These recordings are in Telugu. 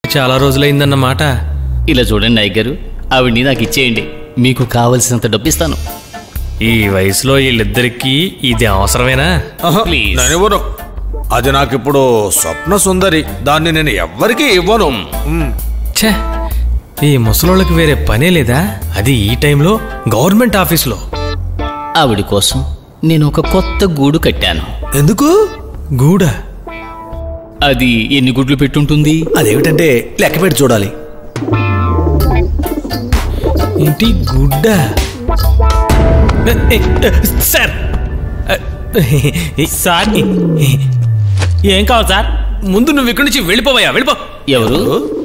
చాలా రోజులైందన్నమాట ఇలా చూడండి నాయక్ గారు ఆవిడ్ని నాకు ఇచ్చేయండి మీకు కావలసినంత డబ్బు ఇస్తాను ఈ వయసులో వీళ్ళిద్దరికీ ఇది అవసరమేనా ఆహా, Please. నేను ఇవ్వను అది నాకు ఇప్పుడు స్వప్న సుందరి దాన్ని నేను ఎవ్వరికీ ఇవ్వను మ్, ఛే ఈ ముసలోళ్ళకి వేరే పనే లేదా అది ఈ టైంలో గవర్నమెంట్ ఆఫీస్లో ఆవిడ కోసం నేను ఒక కొత్త గూడు కట్టాను ఎందుకు గూడా అది ఎన్ని గుడ్లు పెట్టుంటుంది అదేమిటంటే లెక్క పెట్టి చూడాలి ఏంటి గుడ్డ సార్ సార్ ఏం కావాలి సార్ ముందు నువ్వు ఇక్కడి నుంచి వెళ్ళిపోవయ్యా వెళ్ళిపో ఎవరు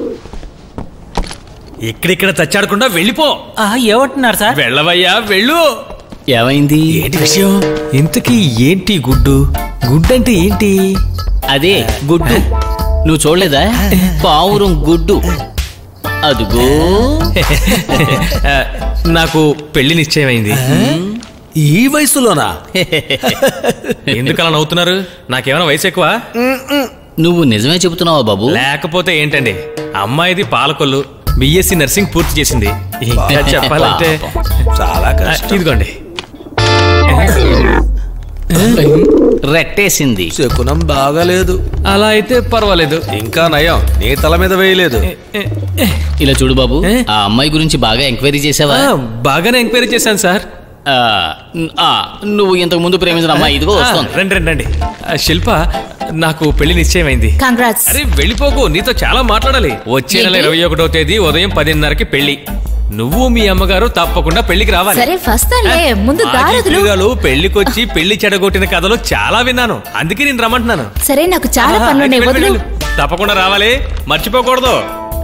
ఇక్కడిక్కడ తచ్చాడకుండా వెళ్ళిపో ఏమంటున్నారు సార్ వెళ్ళవయ్యా వెళ్ళు ఏమైంది ఏంటి విషయం ఇంతకీ ఏంటి గుడ్డు గుడ్డు అంటే ఏంటి అదే గుడ్డు నువ్వు చూడలేదా పావురం గుడ్డు అదుగో ఆ, నాకు పెళ్లి నిశ్చయమైంది ఈ వయసులోనా ఎందుకు అలా నవ్వుతున్నారు నాకేమైనా వయసు ఎక్కువ నువ్వు నిజమే చెబుతున్నావా బాబు లేకపోతే ఏంటండి అమ్మాయిది పాలకొల్లు బిఎస్సి నర్సింగ్ పూర్తి చేసింది ఇంకా చెప్పాలంటే చాలా ఆ, కష్టం ఇదిగోండి రెట్టేసింది శకునం బాగాలేదు అలా అయితే పర్వాలేదు ఇంకా నయం నీ తల మీద వేయలేదు ఇలా చూడు బాబు ఏ? ఆ అమ్మాయి గురించి బాగా ఎంక్వైరీ చేసావా ఆ, బాగానే ఎంక్వైరీ చేశాను సార్ ఆ, ఆ, నువ్వు ఇంతకు ముందు ప్రేమించిన అమ్మాయి ఇదిగో ఆ, వస్తుంది రండి రండి రండి ఆ, శిల్ప నాకు పెళ్లి నిశ్చయమైంది కంగ్రాట్స్ అరే వెళ్ళిపోకు నీతో చాలా మాట్లాడాలి వచ్చే నెల ఏంటి? ఇరవై ఒకటో తేదీ ఉదయం పదిన్నరకి పెళ్లి నువ్వు మీ అమ్మగారు తప్పకుండా పెళ్లికి రావాలి సరే వస్తానులే ముందు ఆది దారదులు ప్రియురాలు పెళ్లికొచ్చి పెళ్లి చెడగొట్టిన కథలు చాలా విన్నాను అందుకే నేను రమ్మంటున్నాను సరే నాకు చాలా ఆహా, పనులున్నాయి అయితే వదులు వెళ్ళు, వెళ్ళు. తప్పకుండా రావాలి మర్చిపోకూడదు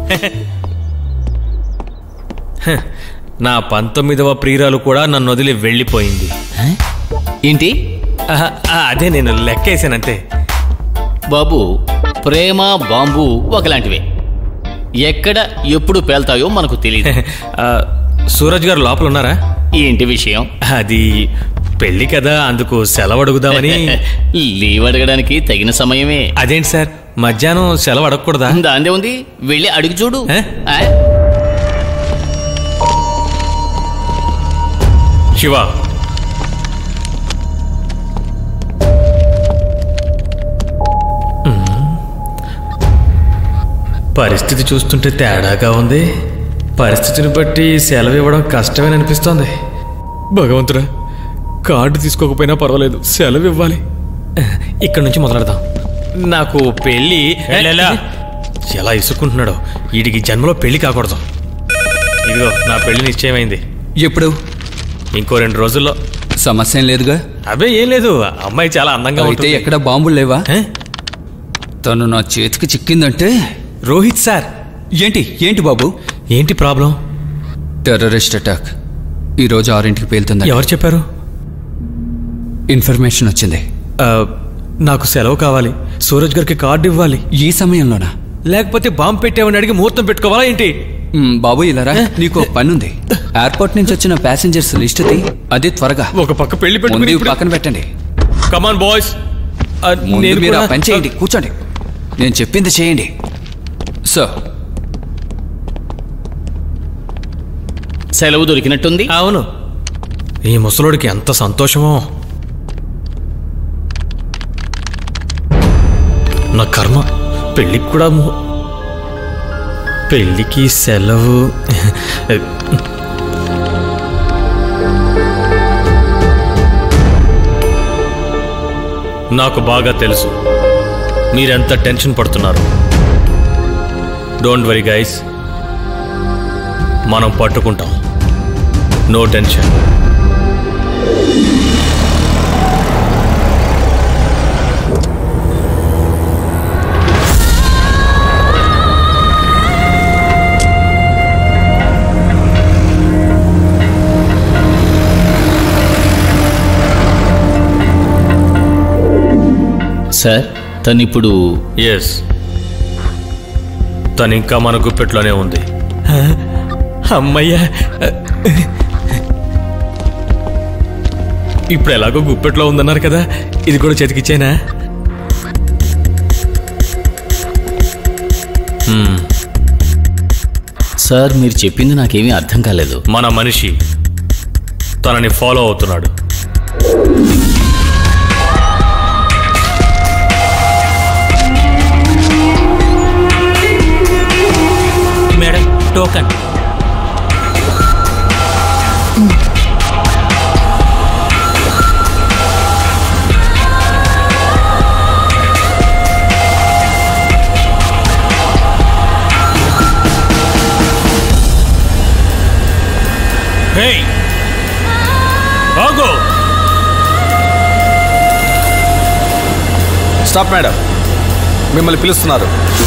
హ, నా పంతొమ్మిదవ ప్రియురాలు కూడా నన్ను వదిలి వెళ్ళిపోయింది ఆ? ఏంటి ఆహా, ఆ, అదే నేను లెక్కేసానంతే బాబు ప్రేమ బాంబు ఒకలాంటివే ఎక్కడ ఎప్పుడు పేల్తాయో మనకు తెలియదు ఆ, సూరజ్ గారు లోపల ఉన్నారా ఏంటి విషయం అది పెళ్లి కదా అందుకు సెలవు అడుగుదామని లీవ్ అడగడానికి తగిన సమయమే అదేంటి సార్ మధ్యాహ్నం సెలవు అడగకూడదా దాందే ఉంది వెళ్ళి అడిగి చూడు ఏ? ఆ? శివ మ్మ్. పరిస్థితి చూస్తుంటే తేడాగా ఉంది పరిస్థితిని బట్టి సెలవు ఇవ్వడం కష్టమని అనిపిస్తోంది భగవంతుడా కార్డు తీసుకోకపోయినా పర్వాలేదు సెలవు ఇవ్వాలి ఇక్కడ నుంచి మొదలెడదాం నాకు పెళ్ళి ఎలా ఇసుక్కుంటున్నాడో వీడికి జన్మలో పెళ్లి కాకూడదు ఇదిగో నా పెళ్లి నిశ్చయమైంది ఎప్పుడు ఇంకో రెండు రోజుల్లో సమస్య ఏం లేదుగా అబే ఏం లేదు అమ్మాయి చాలా అందంగా అయితే ఉంటుంది ఎక్కడ బాంబులు లేవా ఏ? తను నా చేతికి చిక్కిందంటే రోహిత్ సార్ ఏంటి ఏంటి బాబు ఏంటి ప్రాబ్లం టెర్రరిస్ట్ అటాక్ ఈ రోజు ఆరింటికి పేలుతుంది ఎవరు చెప్పారు ఇన్ఫర్మేషన్ వచ్చింది ఆ, నాకు సెలవు కావాలి సూరజ్ గారికి కార్డు ఇవ్వాలి ఈ సమయంలోనా లేకపోతే బాంబు పెట్టామని అడిగి ముహూర్తం పెట్టుకోవాలా ఏంటి మ్, బాబు ఇలారా నీకు ఒక పని ఉంది ఎయిర్పోర్ట్ నుంచి వచ్చిన ప్యాసింజర్స్ లిస్ట్ ది అది త్వరగా ఒక పక్క పెళ్లి ముందు పెట్టుకుని ఇవి పక్కన పెట్టండి కమాన్ బాయ్స్ ముందు మీరు ఆ పని చేయండి కూర్చోండి నేను చెప్పింది చేయండి సో సెలవు దొరికినట్టుంది అవును ఈ ముసలోడికి ఎంత సంతోషమో నా కర్మ పెళ్ళికి కూడా ము- పెళ్ళికి సెలవు నాకు బాగా తెలుసు మీరెంత టెన్షన్ పడుతున్నారు డోంట్ వరీ గైస్ మనం పట్టుకుంటాం నో టెన్షన్ సార్ తను ఇప్పుడు ఎస్ తను ఇంకా మన గుప్పెట్లోనే ఉంది అమ్మయ్యా ఇప్పుడు ఎలాగో గుప్పెట్లో ఉందన్నారు కదా ఇది కూడా చేతికిచ్చేనా హ్మ్, సార్ మీరు చెప్పింది నాకేమీ అర్థం కాలేదు మన మనిషి తనని ఫాలో అవుతున్నాడు మేడం టోకన్ హేయ్ ఆగు స్టాప్ మేడం మిమ్మల్ని పిలుస్తున్నారు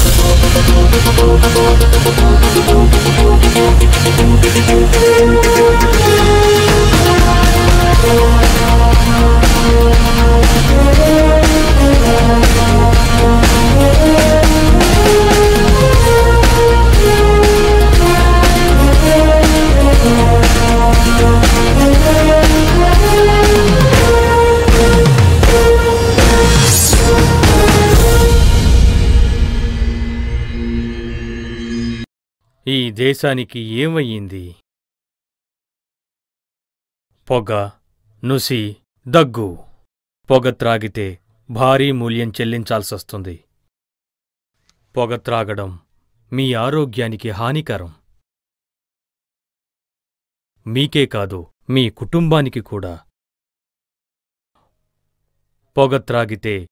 ఈ దేశానికి ఏమయ్యింది పొగ నుసి దగ్గు పొగ త్రాగితే భారీ మూల్యం చెల్లించాల్సొస్తుంది పొగ త్రాగడం మీ ఆరోగ్యానికి హానికరం మీకే కాదు మీ కుటుంబానికి కూడా పొగ త్రాగితే